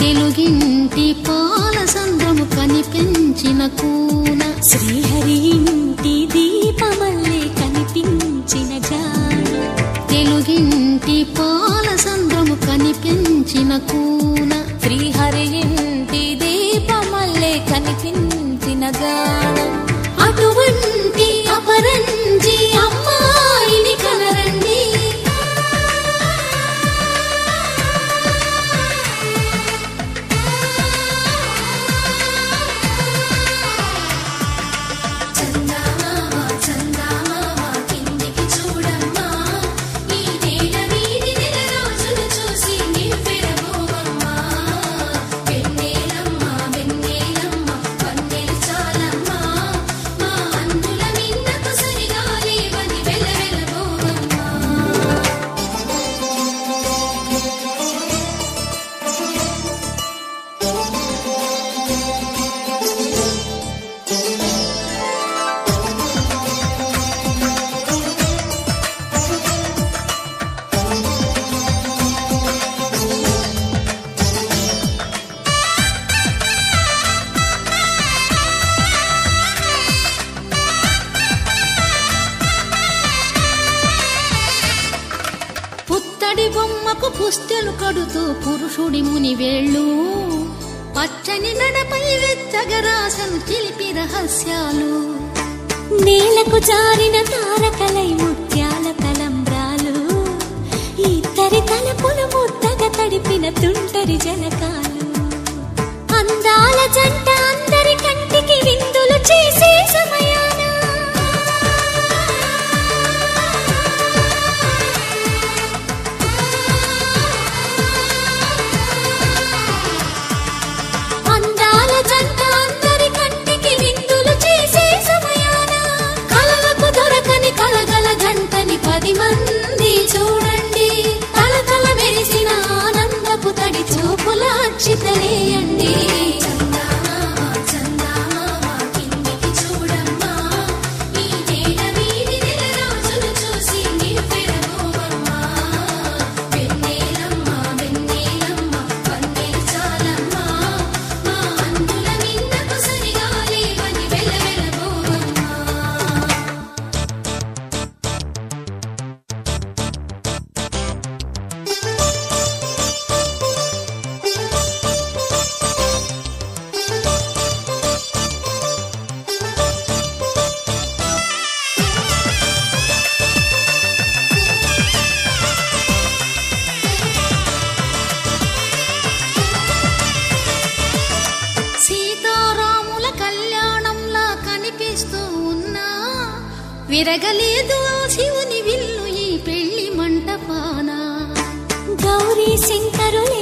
తెలుగింటి పాల సంద్రము కనిపించిన కూన శ్రీహరి ఇంటి దీపమల్లే కనిపించిన జాడ తెలుగింటి పాల సంద్రము కనిపించిన కూన శ్రీహరి ఇంటి దీపమల్లే కనిపించిన జాడ అటువంటి అపరంజి అమ్మాయిని కనరండి చందమామ చందమామ కిందికి చూడమ్మా ఈ నేల వీధి నెల రోజులు చూసి నివ్వెరబోవమ్మా వెన్నెలమ్మ వెన్నెలమ్మ వన్నెలు చాలమ్మా మా అందుల మిన్నకు సరిగా లేవని వెలవెలబోవమ్మా పుత్తడి బొమ్మకు పుస్తెలు కడుతూ పురుషుడి ముని వేళ్ళు పచ్చని నడపై వెచ్చగరాసను చిలిపి రహస్యాలు నేలకు జారిన తారకలై ముత్యాల తలంబ్రాలు ఇద్దరి తలపులు ముద్దగా తడిపిన తుంటరి జలకాలు అందాల జంట అందరి కంటికి విందులు చేసే సమయాన అందాల జంట అందరి కంటికి విందులు చేసే సమయాన కలలకు దొరకని కలగల జంటని పది మంది చూడండి కలకల మెరిసిన ఆనందపు తడి చూపుల అచ్చితలేయండి చందమామ చందమామ కిందికి చూడమ్మా ఈ నేల వీధి నెల రోజులు చూసి నివ్వెరబోవమ్మా వెన్నెలమ్మ వెన్నెలమ్మ వన్నెలు చాలమ్మా మా అందుల మిన్నకు సరిగా లేవని వెలవెలబోవమ్మా సీతారాముల కళ్యాణంలా కనిపిస్తూ ఉన్నా విరగలేదు ఆ శివుని విల్లు ఈ పెళ్లి మంటపాన గౌరీ శంకరుల